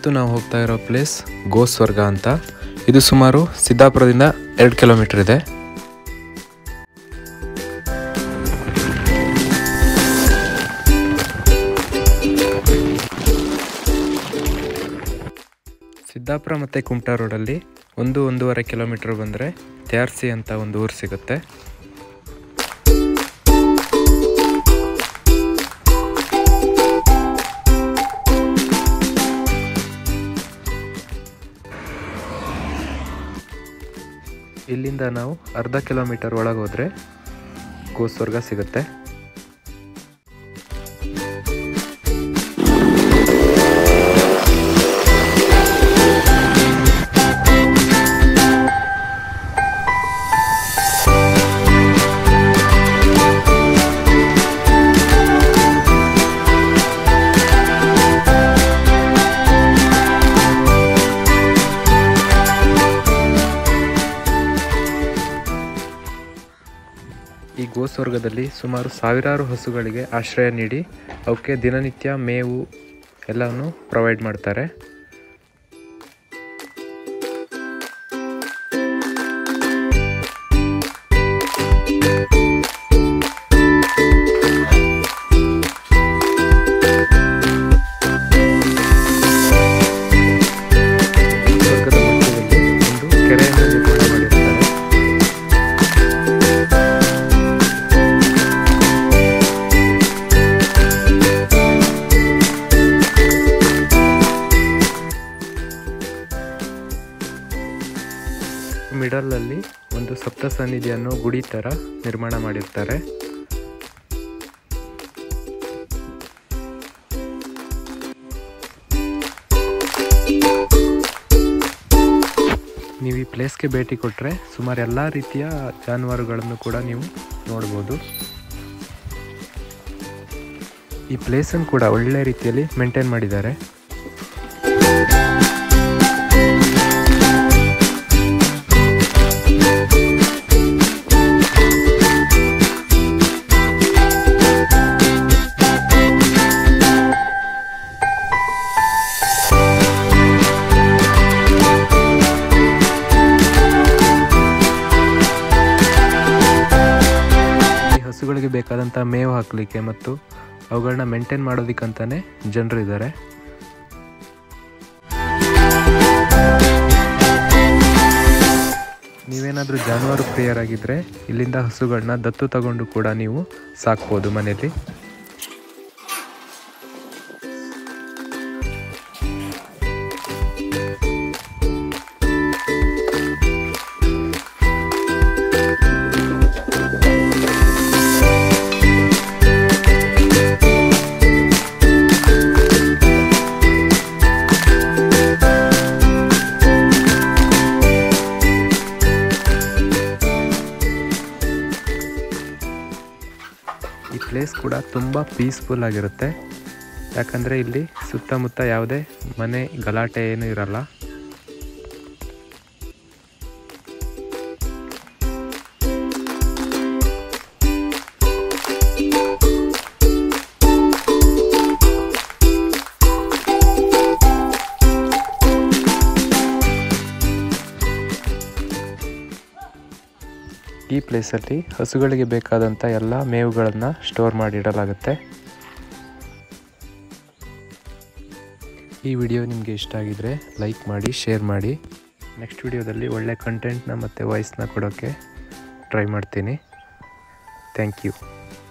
ಇವತ್ತು ನಾವು ಹೋಗ್ತಾ ಇರೋ ಪ್ಲೇಸ್ ಗೋಸ್ವರ್ಗ ಅಂತ ಇದು ಸುಮಾರು ಸಿದ್ದಾಪುರದಿಂದ ಎರಡು ಕಿಲೋಮೀಟರ್ ಇದೆ ಸಿದ್ದಾಪುರ ಮತ್ತು ಕುಮಟಾ ರೋಡಲ್ಲಿ ಒಂದು ಒಂದೂವರೆ ಕಿಲೋಮೀಟರ್ ಬಂದರೆ ತ್ಯಾರ್ಸಿ ಅಂತ ಒಂದು ಊರು ಸಿಗುತ್ತೆ ಇಲ್ಲಿಂದ ನಾವು ಅರ್ಧ ಕಿಲೋಮೀಟರ್ ಒಳಗೆ ಹೋದರೆ ಗೋಸ್ವರ್ಗ ಸಿಗುತ್ತೆ ಈ ಗೋಸ್ವರ್ಗದಲ್ಲಿ ಸುಮಾರು ಸಾವಿರಾರು ಹಸುಗಳಿಗೆ ಆಶ್ರಯ ನೀಡಿ ಅವಕ್ಕೆ ದಿನನಿತ್ಯ ಮೇವು ಎಲ್ಲವನ್ನು ಪ್ರೊವೈಡ್ ಮಾಡ್ತಾರೆ ಸ್ವರ್ಗದ ಮಧ್ಯದಲ್ಲಿ ಒಂದು ಕೆರೆಯನ್ನು ನಿರ್ಮಾಣ ಮಾಡಿರ್ತಾರೆ ಮಿಡಲಲ್ಲಿ ಒಂದು ಸಪ್ತ ಸನ್ನಿಧಿಯನ್ನು ಗುಡಿ ಥರ ನಿರ್ಮಾಣ ಮಾಡಿರ್ತಾರೆ ನೀವು ಈ ಪ್ಲೇಸ್ಗೆ ಭೇಟಿ ಕೊಟ್ಟರೆ ಸುಮಾರು ಎಲ್ಲ ರೀತಿಯ ಜಾನುವಾರುಗಳನ್ನು ಕೂಡ ನೀವು ನೋಡ್ಬೋದು ಈ ಪ್ಲೇಸನ್ನು ಕೂಡ ಒಳ್ಳೆ ರೀತಿಯಲ್ಲಿ ಮೇಂಟೈನ್ ಮಾಡಿದ್ದಾರೆ ಈ ಹಸುಗಳಿಗೆ ಬೇಕಾದಂಥ ಮೇವು ಹಾಕಲಿಕ್ಕೆ ಮತ್ತು ಅವುಗಳನ್ನ ಮೇಂಟೈನ್ ಮಾಡೋದಕ್ಕಂತಾನೆ ಜನರು ಇದ್ದಾರೆ ನೀವೇನಾದರೂ ಜಾನುವಾರು ಪ್ರಿಯರಾಗಿದ್ದರೆ ಇಲ್ಲಿಂದ ಹಸುಗಳನ್ನ ದತ್ತು ತಗೊಂಡು ಕೂಡ ನೀವು ಸಾಕ್ಬೋದು ಮನೆಯಲ್ಲಿ ಈ ಪ್ಲೇಸ್ ಕೂಡ ತುಂಬ ಪೀಸ್ಫುಲ್ ಆಗಿರುತ್ತೆ ಯಾಕಂದರೆ ಇಲ್ಲಿ ಸುತ್ತಮುತ್ತ ಯಾವುದೇ ಮನೆ ಗಲಾಟೆ ಏನೂ ಇರಲ್ಲ ಈ ಪ್ಲೇಸಲ್ಲಿ ಹಸುಗಳಿಗೆ ಬೇಕಾದಂಥ ಎಲ್ಲ ಮೇವುಗಳನ್ನು ಸ್ಟೋರ್ ಮಾಡಿಡಲಾಗುತ್ತೆ ಈ ವಿಡಿಯೋ ನಿಮಗೆ ಇಷ್ಟ ಆಗಿದರೆ ಲೈಕ್ ಮಾಡಿ ಶೇರ್ ಮಾಡಿ ನೆಕ್ಸ್ಟ್ ವಿಡಿಯೋದಲ್ಲಿ ಒಳ್ಳೆ ಕಂಟೆಂಟ್ನ ಮತ್ತು ವಾಯ್ಸ್ನ ಕೊಡೋಕ್ಕೆ ಟ್ರೈ ಮಾಡ್ತೀನಿ ಥ್ಯಾಂಕ್ ಯು